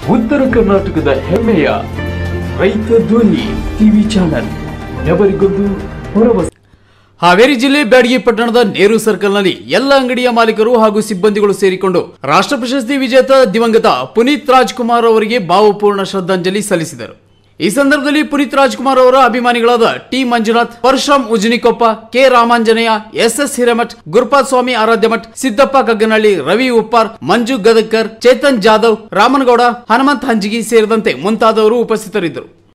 ಉತ್ತರ ಕರ್ನಾಟಕದ ಹೆಮ್ಮೆಯ ರೈತ ಧ್ವನಿ ಟಿವಿ ಚಾನಲ್ ఎవరిಗೊಂದು ಹೊರಬ ಹಾವೇರಿ ಜಿಲ್ಲೆ ಬ್ಯಾಡಗಿ ಪಟ್ಟಣದ ನೆಹರು ಸರ್ಕಲ್ನಲ್ಲಿ ಎಲ್ಲ ಅಂಗಡಿಯ ಮಾಲೀಕರು ಹಾಗೂ ಸಿಬ್ಬಂದಿಗಳು ಸೇರಿಕೊಂಡು ರಾಷ್ಟ್ರ ಪ್ರಶಸ್ತಿ ವಿಜೇತ ದಿವಂಗತ ಪುನೀತ್ ರಾಜ್ಕುಮಾರ್ ಅವರಿಗೆ ಭಾವಪೂರ್ಣ ಶ್ರದ್ಧಾಂಜಲಿ ಸಲ್ಲಿಸಿದರು ಈ ಸಂದರ್ಭದಲ್ಲಿ ಪುನೀತ್ ರಾಜ್ಕುಮಾರ್ ಅವರ ಅಭಿಮಾನಿಗಳಾದ T Manjunath Parashuram Ujinikoppa K Ramanjaneya S S Hiremath Gurupad Swami Aradhya Math Siddappa Kagganahalli Ravi Uppar Manju Gadakkar Chetan Jadhav Ramanagowda Hanumanth Hanjigi ಸೇರಿದಂತೆ ಮುಂತಾದವರು ಉಪಸ್ಥಿತರಿದ್ದರು